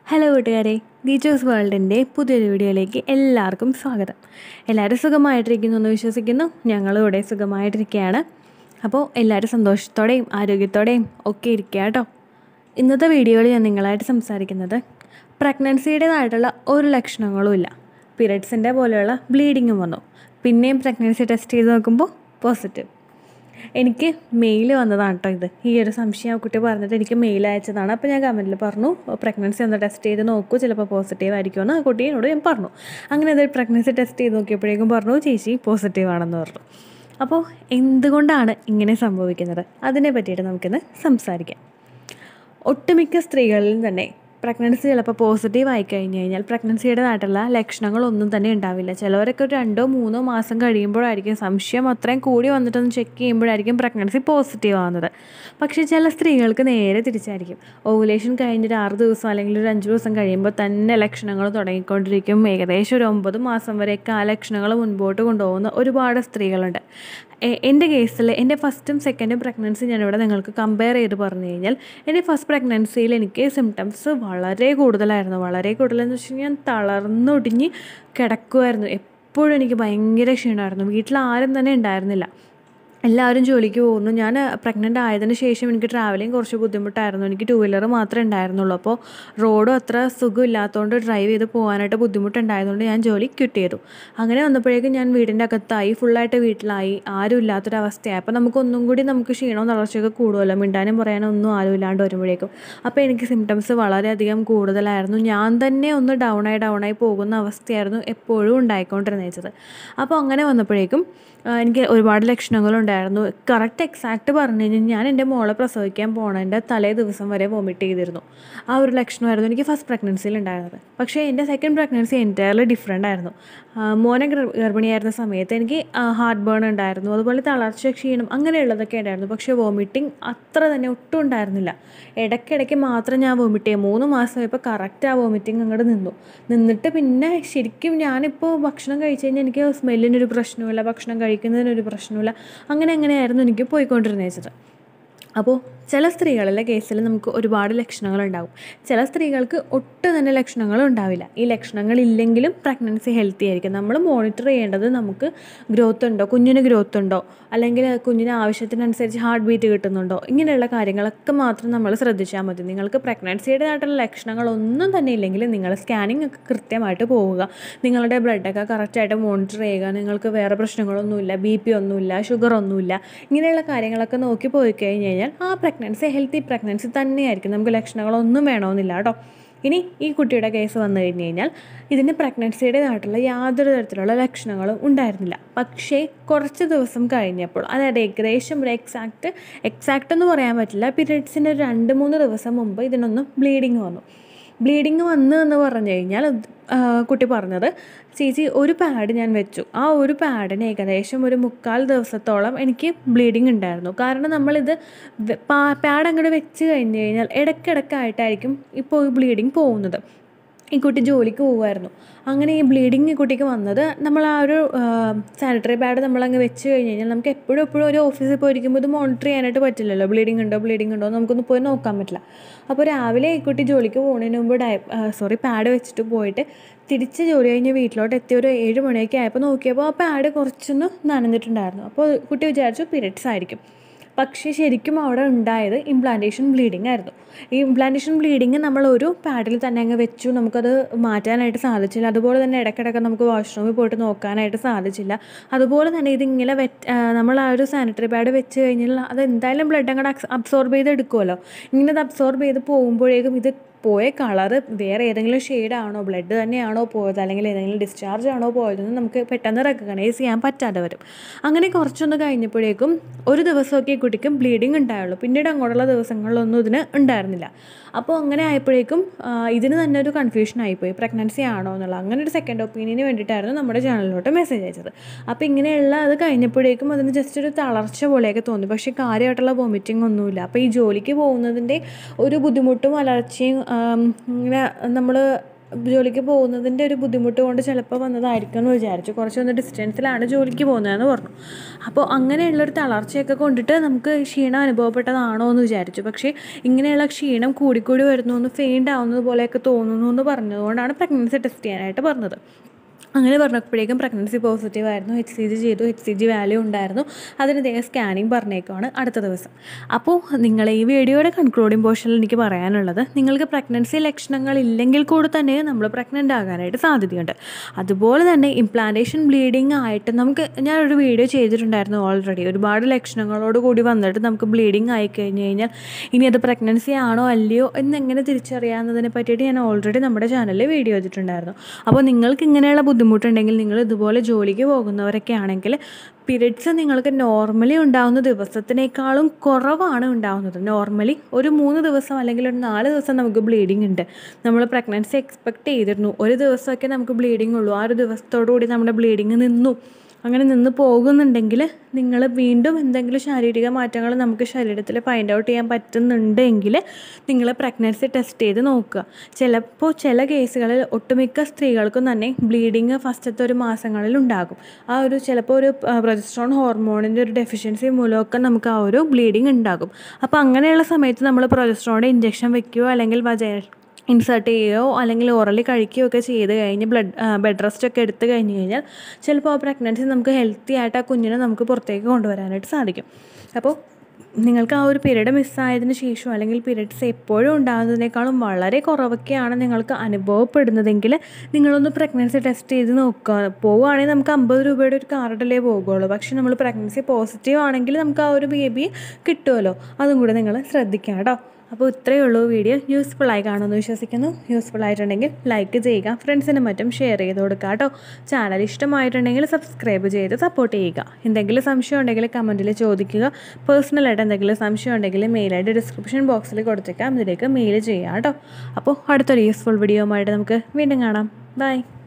hello കൂട്ടുകാരെ teachers വേൾഡിൻ്റെ പുതിയൊരു വീഡിയോയിലേക്ക് എല്ലാവർക്കും സ്വാഗതം എല്ലാവരും സുഖമായിട്ടിരിക്കുന്നു എന്ന് വിശ്വസിക്കുന്നു ഞങ്ങളും ഇവിടെ സുഖമായിട്ടിരിക്കുകയാണ് അപ്പോൾ എല്ലാവരും സന്തോഷത്തോടെയും ആരോഗ്യത്തോടെയും ഒക്കെ ഇരിക്കുക കേട്ടോ ഇന്നത്തെ വീഡിയോയിൽ ഞാൻ നിങ്ങളായിട്ട് സംസാരിക്കുന്നത് പ്രഗ്നൻസിയുടേതായിട്ടുള്ള ഒരു ലക്ഷണങ്ങളും ഇല്ല പീരിയഡ്സിൻ്റെ പോലെയുള്ള ബ്ലീഡിങ്ങും വന്നു പിന്നെയും പ്രഗ്നൻസി ടെസ്റ്റ് ചെയ്ത് നോക്കുമ്പോൾ പോസിറ്റീവ് എനിക്ക് മെയിൽ വന്നതാണ് കേട്ടോ ഇത് ഈ ഒരു സംശയം ആ കുട്ടി പറഞ്ഞിട്ട് എനിക്ക് മെയിൽ അയച്ചതാണ് അപ്പോൾ ഞാൻ കമൻറ്റിൽ പറഞ്ഞു പ്രഗ്നൻസി ഒന്ന് ടെസ്റ്റ് ചെയ്ത് നോക്കൂ ചിലപ്പോൾ പോസിറ്റീവ് ആയിരിക്കുമെന്ന് ആ കുട്ടി എന്നോട് ഞാൻ പറഞ്ഞു അങ്ങനെ അത് പ്രഗ്നൻസി ടെസ്റ്റ് ചെയ്ത് നോക്കിയപ്പോഴേക്കും പറഞ്ഞു ചേച്ചി പോസിറ്റീവ് ആണെന്ന് പറഞ്ഞു അപ്പോൾ എന്തുകൊണ്ടാണ് ഇങ്ങനെ സംഭവിക്കുന്നത് അതിനെ പറ്റിയിട്ട് നമുക്കിന്ന് സംസാരിക്കാം ഒട്ടുമിക്ക സ്ത്രീകളിലും തന്നെ പ്രഗ്നൻസി ചിലപ്പോൾ പോസിറ്റീവ് ആയി കഴിഞ്ഞ് കഴിഞ്ഞാൽ പ്രഗ്നൻസിയുടേതായിട്ടുള്ള ലക്ഷണങ്ങളൊന്നും തന്നെ ഉണ്ടാവില്ല ചിലവരൊക്കെ ഒരു രണ്ടോ മൂന്നോ മാസം കഴിയുമ്പോഴായിരിക്കും സംശയം അത്രയും കൂടി വന്നിട്ടൊന്ന് ചെക്ക് ചെയ്യുമ്പോഴായിരിക്കും പ്രഗ്നൻസി പോസിറ്റീവ് ആവുന്നത് പക്ഷേ ചില സ്ത്രീകൾക്ക് നേരെ തിരിച്ചായിരിക്കും ഓവുലേഷൻ കഴിഞ്ഞൊരു ആറ് ദിവസം അല്ലെങ്കിൽ ഒരു അഞ്ച് ദിവസം കഴിയുമ്പോൾ തന്നെ ലക്ഷണങ്ങൾ തുടങ്ങിക്കൊണ്ടിരിക്കും ഏകദേശം ഒരു ഒമ്പത് മാസം വരെയൊക്കെ ആ ലക്ഷണങ്ങൾ മുൻപോട്ട് കൊണ്ടുപോകുന്ന ഒരുപാട് സ്ത്രീകളുണ്ട് എ- എൻ്റെ കേസിൽ എൻ്റെ ഫസ്റ്റും സെക്കൻഡും പ്രഗ്നൻസി ഞാനിവിടെ നിങ്ങൾക്ക് കമ്പയർ ചെയ്ത് പറഞ്ഞു കഴിഞ്ഞാൽ എൻ്റെ ഫസ്റ്റ് പ്രഗ്നൻസിയിൽ എനിക്ക് സിംറ്റംസ് വളരെ കൂടുതലായിരുന്നു വളരെ കൂടുതലെന്ന് വെച്ച് കഴിഞ്ഞാൽ ഞാൻ തളർന്നൊടിഞ്ഞ് കിടക്കുമായിരുന്നു എപ്പോഴും എനിക്ക് ഭയങ്കര ക്ഷീണമായിരുന്നു വീട്ടിൽ ആരും തന്നെ ഉണ്ടായിരുന്നില്ല എല്ലാവരും ജോലിക്ക് പോകുന്നു ഞാൻ പ്രഗ്നൻ്റ് ആയതിനു ശേഷം എനിക്ക് ട്രാവലിംഗ് കുറച്ച് ബുദ്ധിമുട്ടായിരുന്നു എനിക്ക് ടൂ വീലർ മാത്രമേ ഉണ്ടായിരുന്നുള്ളൂ അപ്പോൾ റോഡും അത്ര സുഖമില്ലാത്തതുകൊണ്ട് ഡ്രൈവ് ചെയ്ത് പോകാനായിട്ട് ബുദ്ധിമുട്ടുണ്ടായതുകൊണ്ട് ഞാൻ ജോലി ക്വിറ്റ് ചെയ്തു അങ്ങനെ വന്നപ്പോഴേക്കും ഞാൻ വീടിൻ്റെ അകത്തായി ഫുള്ളായിട്ട് വീട്ടിലായി ആരും ഇല്ലാത്തൊരവസ്ഥയായി അപ്പോൾ നമുക്കൊന്നും കൂടി നമുക്ക് ക്ഷീണവും തളർച്ചയൊക്കെ കൂടുമല്ലോ മിണ്ടാനും പറയാനും ഒന്നും ആരും ഇല്ലാണ്ട് വരുമ്പോഴേക്കും അപ്പോൾ എനിക്ക് സിംറ്റംസ് വളരെയധികം കൂടുതലായിരുന്നു ഞാൻ തന്നെ ഒന്ന് ഡൗണായി ഡൗണായി പോകുന്ന അവസ്ഥയായിരുന്നു എപ്പോഴും ഉണ്ടായിക്കൊണ്ടിരുന്നത് അപ്പോൾ അങ്ങനെ വന്നപ്പോഴേക്കും ആ, എനിക്ക് ഒരുപാട് ലക്ഷണങ്ങളുണ്ടായിരുന്നു കറക്റ്റ് എക്സാക്റ്റ് പറഞ്ഞു കഴിഞ്ഞാൽ ഞാൻ എൻ്റെ മോളെ പ്രസവിക്കാൻ പോണതിൻ്റെ തലേ ദിവസം വരെ വോമിറ്റ് ചെയ്തിരുന്നു ആ ഒരു ലക്ഷണമായിരുന്നു എനിക്ക് ഫസ്റ്റ് പ്രഗ്നൻസിയിൽ ഉണ്ടായിരുന്നത് പക്ഷേ എൻ്റെ സെക്കൻഡ് പ്രഗ്നൻസി എൻറ്റയർലി ഡിഫറെൻ്റ് ആയിരുന്നു ആ, മോനെ ഗർഭ- ഗർഭിണിയായിരുന്ന സമയത്ത് എനിക്ക് ഹാർട്ട് ബേൺ ഉണ്ടായിരുന്നു അതുപോലെ തളർച്ച ക്ഷീണം അങ്ങനെയുള്ളതൊക്കെ ഉണ്ടായിരുന്നു പക്ഷേ വോമിറ്റിംഗ് അത്ര തന്നെ ഒട്ടും ഉണ്ടായിരുന്നില്ല ഇടയ്ക്കിടയ്ക്ക് മാത്രം ഞാൻ വോമിറ്റ് ചെയ്യും മൂന്ന് മാസമായപ്പോൾ കറക്റ്റ് ആ വോമിറ്റിംഗ് അങ്ങോട്ട് നിന്നു നിന്നിട്ട് പിന്നെ ശരിക്കും ഞാനിപ്പോൾ ഭക്ഷണം കഴിച്ച് കഴിഞ്ഞാൽ എനിക്ക് സ്മെല്ലിനൊരു പ്രശ്നമില്ല ഭക്ഷണം കഴിക്കുന്നതിനൊരു പ്രശ്നമില്ല അങ്ങനെ അങ്ങനെയായിരുന്നു എനിക്ക് പോയിക്കൊണ്ടിരുന്നത് അപ്പോൾ ചില സ്ത്രീകളിലെ കേസിൽ നമുക്ക് ഒരുപാട് ലക്ഷണങ്ങളുണ്ടാവും ചില സ്ത്രീകൾക്ക് ഒട്ടും തന്നെ ലക്ഷണങ്ങൾ ഉണ്ടാവില്ല ഈ ലക്ഷണങ്ങൾ ഇല്ലെങ്കിലും പ്രഗ്നൻസി ഹെൽത്തി ആയിരിക്കും നമ്മൾ മോണിറ്റർ ചെയ്യേണ്ടത് നമുക്ക് ഗ്രോത്ത് ഉണ്ടോ കുഞ്ഞിന് ഗ്രോത്ത് ഉണ്ടോ അല്ലെങ്കിൽ കുഞ്ഞിന് ആവശ്യത്തിനനുസരിച്ച് ഹാർട്ട് ബീറ്റ് കിട്ടുന്നുണ്ടോ ഇങ്ങനെയുള്ള കാര്യങ്ങളൊക്കെ മാത്രം നമ്മൾ ശ്രദ്ധിച്ചാൽ മതി നിങ്ങൾക്ക് പ്രഗ്നൻസിയുടേതായിട്ടുള്ള ലക്ഷണങ്ങളൊന്നും തന്നെ ഇല്ലെങ്കിൽ നിങ്ങൾ സ്കാനിങ് ഒക്കെ കൃത്യമായിട്ട് പോവുക നിങ്ങളുടെ ബ്ലഡൊക്കെ കറക്റ്റായിട്ട് മോണിറ്റർ ചെയ്യുക നിങ്ങൾക്ക് വേറെ പ്രശ്നങ്ങളൊന്നുമില്ല ബി പി ഒന്നുമില്ല ഷുഗർ ഒന്നുമില്ല ഇങ്ങനെയുള്ള കാര്യങ്ങളൊക്കെ നോക്കി പോയി കഴിഞ്ഞ് കഴിഞ്ഞാൽ ആ പ്രഗ്നൻസി ഹെൽത്തി പ്രഗ്നൻസി തന്നെയായിരിക്കും നമുക്ക് ലക്ഷണങ്ങളൊന്നും വേണമെന്നില്ല കേട്ടോ ഇനി ഈ കുട്ടിയുടെ കേസ് വന്നു കഴിഞ്ഞ് കഴിഞ്ഞാൽ ഇതിന് പ്രഗ്നൻസിയുടേതായിട്ടുള്ള യാതൊരു തരത്തിലുള്ള ലക്ഷണങ്ങളും ഉണ്ടായിരുന്നില്ല പക്ഷേ കുറച്ച് ദിവസം കഴിഞ്ഞപ്പോൾ അതായത് ഏകദേശം ഒരു എക്സാക്റ്റ് എക്സാക്റ്റ് എന്ന് പറയാൻ പറ്റില്ല പീരിയഡ്സിൻ്റെ ഒരു രണ്ട് മൂന്ന് ദിവസം മുമ്പ് ഇതിനൊന്ന് ബ്ലീഡിങ് വന്നു ബ്ലീഡിങ് വന്നു എന്ന് പറഞ്ഞു കഴിഞ്ഞാൽ ആ, കുട്ടി പറഞ്ഞത് ചേച്ചി ഒരു പാഡ് ഞാൻ വെച്ചു ആ ഒരു പാഡിന് ഏകദേശം ഒരു മുക്കാൽ ദിവസത്തോളം എനിക്ക് ബ്ലീഡിങ് ഉണ്ടായിരുന്നു കാരണം നമ്മളിത് പാഡ് അങ്ങോട്ട് വെച്ച് കഴിഞ്ഞ് കഴിഞ്ഞാൽ ഇടയ്ക്കിടയ്ക്കായിട്ടായിരിക്കും ഇപ്പോൾ ഈ ബ്ലീഡിങ് പോകുന്നത് ഈ കുട്ടി ജോലിക്ക് പോകുമായിരുന്നു അങ്ങനെ ഈ ബ്ലീഡിങ് ഈ കുട്ടിക്ക് വന്നത് നമ്മൾ ആ ഒരു സാനിറ്ററി പാഡ് നമ്മളങ്ങ് വെച്ച് കഴിഞ്ഞ് കഴിഞ്ഞാൽ നമുക്ക് എപ്പോഴും എപ്പോഴും ഒരു ഓഫീസിൽ പോയിരിക്കുമ്പോൾ ഇത് മോണിറ്റർ ചെയ്യാനായിട്ട് പറ്റില്ലല്ലോ ബ്ലീഡിങ് ഉണ്ടോ ബ്ലീഡിങ് ഉണ്ടോ എന്ന് നമുക്കൊന്ന് പോയി നോക്കാൻ പറ്റില്ല അപ്പോൾ രാവിലെ ഈ കുട്ടി ജോലിക്ക് പോകുന്നതിന് മുമ്പ് ഡയ സോറി പാഡ് വെച്ചിട്ട് പോയിട്ട് തിരിച്ച് ജോലി കഴിഞ്ഞ് വീട്ടിലോട്ട് എത്തിയ ഒരു ഏഴ് മണിയൊക്കെ ആയപ്പോൾ നോക്കിയപ്പോൾ ആ പാഡ് കുറച്ചൊന്ന് നനഞ്ഞിട്ടുണ്ടായിരുന്നു അപ്പോൾ കുട്ടി വിചാരിച്ചു പീരിയഡ്സ് ആയിരിക്കും പക്ഷേ ശരിക്കും അവിടെ ഉണ്ടായത് ഇംപ്ലാന്റേഷൻ ബ്ലീഡിംഗ് ആയിരുന്നു ഈ ഇംപ്ലാന്റേഷൻ ബ്ലീഡിങ് നമ്മൾ ഒരു പാഡിൽ തന്നെ അങ്ങ് വെച്ചു നമുക്കത് മാറ്റാനായിട്ട് സാധിച്ചില്ല അതുപോലെ തന്നെ ഇടയ്ക്കിടയ്ക്ക് നമുക്ക് വാഷ്റൂമിൽ പോയിട്ട് നോക്കാനായിട്ട് സാധിച്ചില്ല അതുപോലെ തന്നെ ഇതിങ്ങനെ വെറ്റ് നമ്മൾ ആ ഒരു സാനിറ്ററി പാഡ് വെച്ച് കഴിഞ്ഞാൽ അത് എന്തായാലും ബ്ലഡ് അങ്ങോട്ട് അബ്സോർബ് ചെയ്ത് എടുക്കുമല്ലോ ഇങ്ങനെ അത് അബ്സോർബ് ചെയ്ത് പോകുമ്പോഴേക്കും ഇത് പോയ കളറ് വേറെ ഏതെങ്കിലും ഷെയ്ഡാണോ ബ്ലഡ് തന്നെയാണോ പോയത് അല്ലെങ്കിൽ ഏതെങ്കിലും ഡിസ്ചാർജ് ആണോ പോയതെന്ന് നമുക്ക് പെട്ടെന്ന് റെക്കഗ്നൈസ് ചെയ്യാൻ പറ്റാതെ വരും അങ്ങനെ കുറച്ചൊന്ന് കഴിഞ്ഞപ്പോഴേക്കും ഒരു ദിവസമൊക്കെ ഈ കുട്ടിക്ക് ബ്ലീഡിങ് ഉണ്ടായുള്ളൂ പിന്നീട് അങ്ങോട്ടുള്ള ദിവസങ്ങളിലൊന്നും ഇതിന് ഉണ്ടായിരുന്നില്ല അപ്പോൾ അങ്ങനെ ആയപ്പോഴേക്കും ആ, ഇതിന് തന്നെ ഒരു കൺഫ്യൂഷൻ ആയിപ്പോയി പ്രഗ്നൻസി ആണോ എന്നുള്ള അങ്ങനെ ഒരു സെക്കൻഡ് ഒപ്പീനിയന് വേണ്ടിയിട്ടായിരുന്നു നമ്മുടെ ചാനലിലോട്ട് മെസ്സേജ് അയച്ചത് അപ്പോൾ ഇങ്ങനെയുള്ള അത് കഴിഞ്ഞപ്പോഴേക്കും അതിന് ജസ്റ്റ് ഒരു തളർച്ച പോലെയൊക്കെ തോന്നി പക്ഷേ കാര്യമായിട്ടുള്ള വോമിറ്റിംഗ് ഒന്നുമില്ല അപ്പോൾ ഈ ജോലിക്ക് പോകുന്നതിൻ്റെ ഒരു ബുദ്ധിമുട്ടും അലർച്ചയും ആം, ഇങ്ങനെ നമ്മൾ ജോലിക്ക് പോകുന്നതിൻ്റെ ഒരു ബുദ്ധിമുട്ട് കൊണ്ട് ചിലപ്പോൾ വന്നതായിരിക്കും എന്ന് വിചാരിച്ചു കുറച്ചൊന്ന് ഡിസ്റ്റൻസിലാണ് ജോലിക്ക് പോകുന്നതെന്ന് പറഞ്ഞു അപ്പോൾ അങ്ങനെയുള്ളൊരു തളർച്ചയൊക്കെ കൊണ്ടിട്ട് നമുക്ക് ക്ഷീണം അനുഭവപ്പെട്ടതാണോ എന്ന് വിചാരിച്ചു പക്ഷേ ഇങ്ങനെയുള്ള ക്ഷീണം കൂടിക്കൂടി വരുന്നു എന്ന് ഫെയിൻഡ് ആവുന്നത് പോലെയൊക്കെ തോന്നുന്നു എന്ന് പറഞ്ഞതുകൊണ്ടാണ് പ്രഗ്നൻസി ടെസ്റ്റ് ചെയ്യാനായിട്ട് പറഞ്ഞത് അങ്ങനെ പറഞ്ഞപ്പോഴേക്കും പ്രഗ്നൻസി പോസിറ്റീവ് ആയിരുന്നു എച്ച് സി ജി ചെയ്തു എച്ച് സി ജി വാല്യൂ ഉണ്ടായിരുന്നു അതിന് ഇതേ സ്കാനിങ് പറഞ്ഞേക്കുവാണ് അടുത്ത ദിവസം അപ്പോൾ നിങ്ങൾ ഈ വീഡിയോയുടെ കൺക്ലൂഡിങ് പോർഷനിൽ എനിക്ക് പറയാനുള്ളത് നിങ്ങൾക്ക് പ്രഗ്നൻസി ലക്ഷണങ്ങൾ ഇല്ലെങ്കിൽ കൂടി തന്നെ നമ്മൾ പ്രഗ്നൻ്റ് ആകാനായിട്ട് സാധ്യതയുണ്ട് അതുപോലെ തന്നെ ഇംപ്ലാന്റേഷൻ ബ്ലീഡിങ് ആയിട്ട് നമുക്ക് ഞാനൊരു വീഡിയോ ചെയ്തിട്ടുണ്ടായിരുന്നു ഓൾറെഡി ഒരുപാട് ലക്ഷണങ്ങളോട് കൂടി വന്നിട്ട് നമുക്ക് ബ്ലീഡിങ് ആയി കഴിഞ്ഞ് കഴിഞ്ഞാൽ ഇനി അത് പ്രഗ്നൻസി ആണോ അല്ലയോ എന്നെങ്ങനെ തിരിച്ചറിയാവുന്നതിനെ പറ്റിയിട്ട് ഞാൻ ഓൾറെഡി നമ്മുടെ ചാനലിൽ വീഡിയോ ചെയ്തിട്ടുണ്ടായിരുന്നു അപ്പോൾ നിങ്ങൾക്ക് ഇങ്ങനെയുള്ള ബുദ്ധിമുട്ടുണ്ടെങ്കിൽ നിങ്ങൾ ഇതുപോലെ ജോലിക്ക് പോകുന്നവരൊക്കെ ആണെങ്കിൽ പീരിയഡ്സ് നിങ്ങൾക്ക് നോർമലി ഉണ്ടാകുന്ന ദിവസത്തിനേക്കാളും കുറവാണ് ഉണ്ടാകുന്നത് നോർമലി ഒരു മൂന്ന് ദിവസം അല്ലെങ്കിൽ ഒരു നാല് ദിവസം നമുക്ക് ബ്ലീഡിങ് ഉണ്ട് നമ്മൾ പ്രഗ്നൻസി എക്സ്പെക്റ്റ് ചെയ്തിരുന്നു ഒരു ദിവസമൊക്കെ നമുക്ക് ബ്ലീഡിങ് ഉള്ളൂ ആ ഒരു ദിവസത്തോടു കൂടി നമ്മുടെ ബ്ലീഡിങ് നിന്നു അങ്ങനെ നിന്ന് പോകുന്നുണ്ടെങ്കിൽ നിങ്ങൾ വീണ്ടും എന്തെങ്കിലും ശാരീരിക മാറ്റങ്ങൾ നമുക്ക് ശരീരത്തിൽ ഫൈൻഡ് ഔട്ട് ചെയ്യാൻ പറ്റുന്നുണ്ടെങ്കിൽ നിങ്ങൾ പ്രഗ്നൻസി ടെസ്റ്റ് ചെയ്ത് നോക്കുക ചിലപ്പോൾ ചില കേസുകളിൽ ഒട്ടുമിക്ക സ്ത്രീകൾക്കും തന്നെ ബ്ലീഡിങ് ഫസ്റ്റത്തെ ഒരു മാസങ്ങളിൽ ഉണ്ടാകും ആ ഒരു ചിലപ്പോൾ ഒരു പ്രൊജസ്ട്രോൺ ഹോർമോണിൻ്റെ ഒരു ഡെഫിഷ്യൻസി മൂലമൊക്കെ നമുക്ക് ആ ഒരു ബ്ലീഡിങ് ഉണ്ടാകും അപ്പോൾ അങ്ങനെയുള്ള സമയത്ത് നമ്മൾ പ്രൊജസ്ട്രോണിൻ്റെ ഇഞ്ചക്ഷൻ വെക്കുകയോ അല്ലെങ്കിൽ വജ ഇൻസേർട്ട് ചെയ്യുകയോ അല്ലെങ്കിൽ ഓറലി കഴിക്കുകയോ ഒക്കെ ചെയ്ത് കഴിഞ്ഞ് ബ്ലഡ് ബെഡ് റെസ്റ്റ് ഒക്കെ എടുത്തു കഴിഞ്ഞ് കഴിഞ്ഞാൽ ചിലപ്പോൾ ആ പ്രഗ്നൻസി നമുക്ക് ഹെൽത്തി ആയിട്ട് ആ കുഞ്ഞിനെ നമുക്ക് പുറത്തേക്ക് കൊണ്ടുവരാനായിട്ട് സാധിക്കും അപ്പോൾ നിങ്ങൾക്ക് ആ ഒരു പീരീഡ് മിസ്സായതിന് ശേഷം അല്ലെങ്കിൽ പീരീഡ്സ് എപ്പോഴും ഉണ്ടാകുന്നതിനേക്കാളും വളരെ കുറവൊക്കെയാണ് നിങ്ങൾക്ക് അനുഭവപ്പെടുന്നതെങ്കിൽ നിങ്ങളൊന്ന് പ്രഗ്നൻസി ടെസ്റ്റ് ചെയ്ത് നോക്കുക പോവുകയാണെങ്കിൽ നമുക്ക് അമ്പത് രൂപയുടെ ഒരു കാർഡല്ലേ പോകുള്ളൂ പക്ഷേ നമ്മൾ പ്രഗ്നൻസി പോസിറ്റീവ് ആണെങ്കിൽ നമുക്ക് ആ ഒരു ബേബി കിട്ടുമല്ലോ അതും കൂടെ നിങ്ങൾ ശ്രദ്ധിക്കാം കേട്ടോ അപ്പോൾ ഇത്രയേ ഉള്ളൂ വീഡിയോ യൂസ്ഫുൾ ആയി കാണുമെന്ന് വിശ്വസിക്കുന്നു യൂസ്ഫുൾ ആയിട്ടുണ്ടെങ്കിൽ ലൈക്ക് ചെയ്യുക ഫ്രണ്ട്സിനും മറ്റും ഷെയർ ചെയ്ത് കൊടുക്കുക കേട്ടോ ചാനൽ ഇഷ്ടമായിട്ടുണ്ടെങ്കിൽ സബ്സ്ക്രൈബ് ചെയ്ത് സപ്പോർട്ട് ചെയ്യുക എന്തെങ്കിലും സംശയം ഉണ്ടെങ്കിൽ കമൻറ്റിൽ ചോദിക്കുക പേഴ്സണലായിട്ട് എന്തെങ്കിലും സംശയം ഉണ്ടെങ്കിൽ മെയിലായിട്ട് ഡിസ്ക്രിപ്ഷൻ ബോക്സിൽ കൊടുത്തേക്കാം ഇതിലേക്ക് മെയിൽ ചെയ്യാം കേട്ടോ അപ്പോൾ അടുത്തൊരു യൂസ്ഫുൾ വീഡിയോ ആയിട്ട് നമുക്ക് വീണ്ടും കാണാം ബൈ